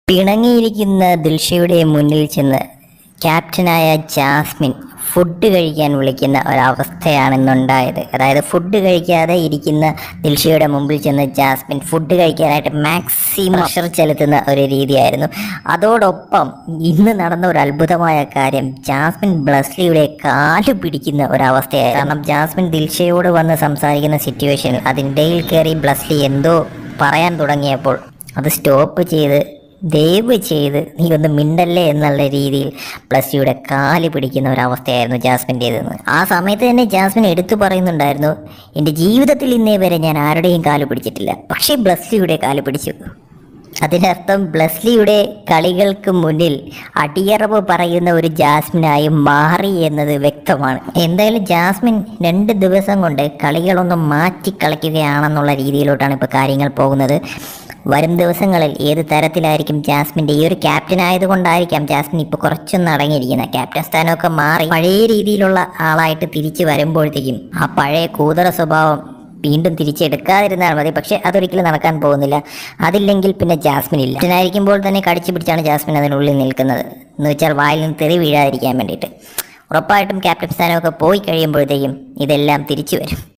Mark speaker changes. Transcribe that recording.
Speaker 1: പിണങ്ങിയിരിക്കുന്ന ദിൽഷയുടെ മുന്നിൽ ചെന്ന് ക്യാപ്റ്റനായ Jasmine food കഴിക്കാൻ വിളിക്കുന്ന ഒരവസ്ഥയാണ് ഇന്നുണ്ടായത് അതായത് ഫുഡ് കഴിക്കാതെ ഇരിക്കുന്ന ദിൽഷയുടെ മുമ്പിൽ ചെന്ന് ജാസ്മിൻ ഫുഡ് കഴിക്കാനായിട്ട് മാക്സിമം പ്രഷർ ചെലുത്തുന്ന ഒരു രീതിയായിരുന്നു അതോടൊപ്പം ഇന്ന് നടന്ന ഒരു അത്ഭുതമായ കാര്യം ജാസ്മിൻ ബ്ലസ്ലിയുടെ കാല് പിടിക്കുന്ന ഒരവസ്ഥയായിരുന്നു കാരണം ജാസ്മിൻ ദിൽഷയോട് വന്ന് സംസാരിക്കുന്ന സിറ്റുവേഷനിൽ അതിനിടയിൽ കയറി ബ്ലസ്ലി എന്തോ പറയാൻ തുടങ്ങിയപ്പോൾ അത് സ്റ്റോപ്പ് ചെയ്ത് ദയവ് ചെയ്ത് നീ ഒന്ന് മിണ്ടല്ലേ എന്നുള്ള രീതിയിൽ ബ്ലസ്സിയുടെ കാല് പിടിക്കുന്ന ഒരവസ്ഥയായിരുന്നു ജാസ്മിൻ്റേതെന്ന് ആ സമയത്ത് തന്നെ ജാസ്മിൻ എടുത്തു പറയുന്നുണ്ടായിരുന്നു എൻ്റെ ജീവിതത്തിൽ ഇന്നേ വരെ ഞാൻ ആരുടെയും കാല് പിടിച്ചിട്ടില്ല പക്ഷേ ബ്ലസ്സിയുടെ കാല് പിടിച്ചു അതിനർത്ഥം ബ്ലസ്ലിയുടെ കളികൾക്ക് മുന്നിൽ അടിയറവ് പറയുന്ന ഒരു ജാസ്മിനായി മാറി എന്നത് വ്യക്തമാണ് എന്തായാലും ജാസ്മിൻ രണ്ട് ദിവസം കൊണ്ട് കളികളൊന്നും മാറ്റി കളിക്കുകയാണെന്നുള്ള രീതിയിലോട്ടാണ് ഇപ്പോൾ കാര്യങ്ങൾ പോകുന്നത് വരും ദിവസങ്ങളിൽ ഏത് തരത്തിലായിരിക്കും ജാസ്മിൻ്റെ ഈ ഒരു ക്യാപ്റ്റൻ ആയതുകൊണ്ടായിരിക്കാം ജാസ്മിൻ ഇപ്പോൾ കുറച്ചൊന്ന് അടങ്ങിയിരിക്കുന്നത് ക്യാപ്റ്റൻ സ്ഥാനമൊക്കെ മാറി പഴയ രീതിയിലുള്ള ആളായിട്ട് തിരിച്ചു വരുമ്പോഴത്തേക്കും ആ പഴയ കൂതറ സ്വഭാവം വീണ്ടും തിരിച്ചെടുക്കാതിരുന്നാൽ മതി പക്ഷെ അതൊരിക്കലും നടക്കാൻ പോകുന്നില്ല അതില്ലെങ്കിൽ പിന്നെ ജാസ്മിൻ ഇല്ല ക്യാപ്റ്റനായിരിക്കുമ്പോൾ തന്നെ കടിച്ചു പിടിച്ചാണ് ജാസ്മിൻ അതിനുള്ളിൽ നിൽക്കുന്നത് എന്ന് വെച്ചാൽ വായിൽ നിന്ന് തെറി വീഴാതിരിക്കാൻ വേണ്ടിയിട്ട് ഉറപ്പായിട്ടും ക്യാപ്റ്റൻ സ്ഥാനമൊക്കെ പോയി കഴിയുമ്പോഴത്തേക്കും ഇതെല്ലാം തിരിച്ചു വരും